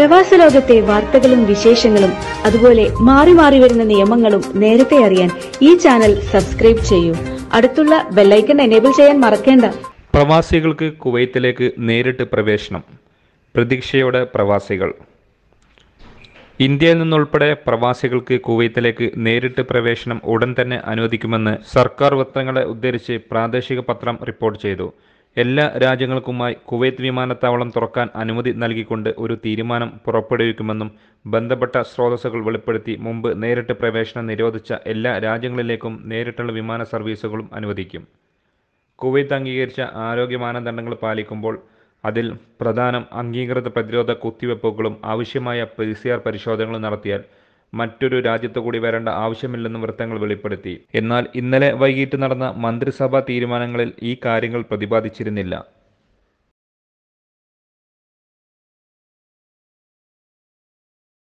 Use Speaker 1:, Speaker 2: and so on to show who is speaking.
Speaker 1: പ്രവാസ ലോകത്തെ വാർത്തകളും വിശേഷങ്ങളും അതുപോലെ മാറി മാറി വരുന്ന നിയമങ്ങളും നേരത്തെ അറിയാൻ ഈ ചാനൽ സബ്സ്ക്രൈബ് ചെയ്യൂ അടുത്തുള്ള ബെല്ലൈക്കൺ എനേബിൾ ചെയ്യാൻ മറക്കേണ്ട
Speaker 2: പ്രവാസികൾക്ക് കുവൈത്തിലേക്ക് നേരിട്ട് പ്രവേശനം പ്രതീക്ഷയോടെ പ്രവാസികൾ ഇന്ത്യയിൽ നിന്നുൾപ്പെടെ പ്രവാസികൾക്ക് കുവൈത്തിലേക്ക് നേരിട്ട് പ്രവേശനം ഉടൻ തന്നെ അനുവദിക്കുമെന്ന് സർക്കാർ വൃത്തങ്ങളെ ഉദ്ധരിച്ച് പ്രാദേശിക പത്രം റിപ്പോർട്ട് ചെയ്തു എല്ലാ രാജ്യങ്ങൾക്കുമായി കുവൈത്ത് വിമാനത്താവളം തുറക്കാൻ അനുമതി നൽകിക്കൊണ്ട് ഒരു തീരുമാനം പുറപ്പെടുവിക്കുമെന്നും ബന്ധപ്പെട്ട സ്രോതസ്സുകൾ വെളിപ്പെടുത്തി മുമ്പ് നേരിട്ട് പ്രവേശനം നിരോധിച്ച എല്ലാ രാജ്യങ്ങളിലേക്കും നേരിട്ടുള്ള വിമാന സർവീസുകളും അനുവദിക്കും കുവൈത്ത് അംഗീകരിച്ച ആരോഗ്യ മാനദണ്ഡങ്ങൾ പാലിക്കുമ്പോൾ അതിൽ പ്രധാനം അംഗീകൃത പ്രതിരോധ കുത്തിവെപ്പുകളും ആവശ്യമായ പി സി ആർ പരിശോധനകളും നടത്തിയാൽ മറ്റൊരു രാജ്യത്തു കൂടി വരേണ്ട ആവശ്യമില്ലെന്നും വൃത്തങ്ങൾ വെളിപ്പെടുത്തി എന്നാൽ ഇന്നലെ വൈകിട്ട് നടന്ന മന്ത്രിസഭാ തീരുമാനങ്ങളിൽ ഈ കാര്യങ്ങൾ പ്രതിപാദിച്ചിരുന്നില്ല